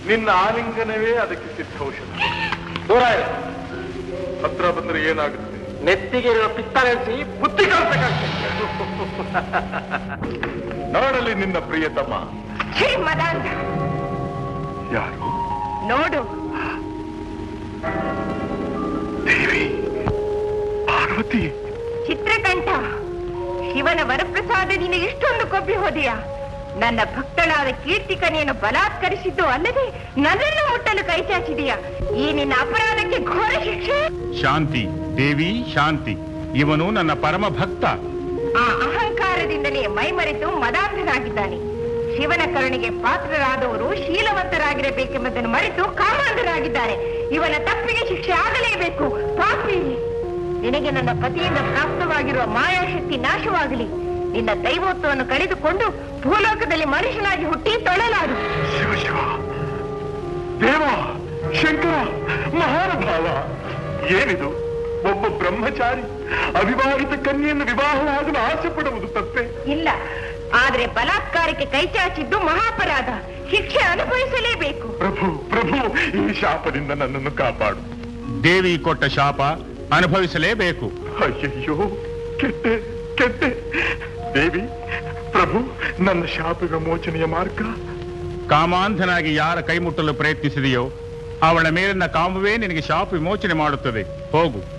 ನಿನ್ನ ಆಲಿಂಗನವೇ ಅದಕ್ಕೆ ಸಿದ್ಧೌಷಧ ದೂರ ಇರು. ಹತ್ರ ಬಂದ್ರೆ ಏನಾಗುತ್ತೆ ನೆತ್ತಿಗೆ ಇರುವ ಪಿತ್ತಳೆಸಿ ಬುದ್ಧಿ ಕಲಿಸಬೇಕಾಗ್ತದೆ ನೋಡಲಿ ನಿನ್ನ ಪ್ರಿಯತಮ ಛೀ ಮದಾಂಧ ಯಾರು ನೋಡು ದೇವಿ ಪಾರ್ವತಿ ಚಿತ್ರಕಂಠ ಶಿವನ ವರಪ್ರಸಾದದಿಂದ ಇಷ್ಟೊಂದು ಕೊಬ್ಬಿ ಹೋದೆಯಾ ನನ್ನ ಭಕ್ತಳಾದ ಕೀರ್ತಿಕನೆಯನ್ನು ಬಲಾತ್ಕರಿಸಿದ್ದು ಅಲ್ಲದೆ ನನ್ನನ್ನು ಮುಟ್ಟಲು ಕೈಚಾಚಿದೆಯಾ ಈ ನಿನ್ನ ಅಪರಾಧಕ್ಕೆ ಘೋರ ಶಿಕ್ಷೆ ಶಾಂತಿ ದೇವಿ ಶಾಂತಿ ಇವನು ನನ್ನ ಪರಮ ಭಕ್ತ ಆ ಅಹಂಕಾರದಿಂದಲೇ ಮೈಮರೆತು ಮದಾಂಧನಾಗಿದ್ದಾನೆ ಶಿವನ ಕರುಣೆಗೆ ಪಾತ್ರರಾದವರು ಶೀಲವಂತರಾಗಿರಬೇಕೆಂಬುದನ್ನು ಮರೆತು ಕಾಮಾಂಧರಾಗಿದ್ದಾರೆ ಇವನ ತಪ್ಪಿಗೆ ಶಿಕ್ಷೆ ಆಗಲೇಬೇಕು ಪಾಪಿ ನಿನಗೆ ನನ್ನ ಪತಿಯಿಂದ ಪ್ರಾಪ್ತವಾಗಿರುವ ಮಾಯಾಶಕ್ತಿ ನಾಶವಾಗಲಿ ನಿನ್ನ ದೈವತ್ವವನ್ನು ಕಳೆದುಕೊಂಡು ಭೂಲೋಕದಲ್ಲಿ ಮನುಷ್ಯನಾಗಿ ಹುಟ್ಟಿ ತೊಳಲಾರು ಶಿವ ಶಿವ ದೇವ ಶಂಕರ ಮಹಾನುಭಾವ ಏನಿದು ಒಬ್ಬ ಬ್ರಹ್ಮಚಾರಿ ಅವಿವಾಹಿತ ಕನ್ಯೆಯನ್ನು ವಿವಾಹವಾಗಲು ಆಸೆ ಪಡುವುದು ತಪ್ಪೆ ಇಲ್ಲ ಆದ್ರೆ ಬಲಾತ್ಕಾರಕ್ಕೆ ಕೈಚಾಚಿದ್ದು ಮಹಾಪರಾಧ ಶಿಕ್ಷೆ ಅನುಭವಿಸಲೇಬೇಕು ಪ್ರಭು ಪ್ರಭು ಈ ಶಾಪದಿಂದ ನನ್ನನ್ನು ಕಾಪಾಡು ದೇವಿ ಕೊಟ್ಟ ಶಾಪ ಅನುಭವಿಸಲೇಬೇಕು ಅಯ್ಯಯ್ಯೋ ಕೆಟ್ಟೆ ಕೆಟ್ಟೆ ದೇವಿ ಪ್ರಭು ನನ್ನ ಶಾಪ ವಿಮೋಚನೆಯ ಮಾರ್ಗ ಕಾಮಾಂಧನಾಗಿ ಯಾರ ಕೈ ಮುಟ್ಟಲು ಪ್ರಯತ್ನಿಸಿದೆಯೋ ಅವಳ ಮೇಲಿನ ಕಾಮವೇ ನಿನಗೆ ಶಾಪ ವಿಮೋಚನೆ ಮಾಡುತ್ತದೆ ಹೋಗು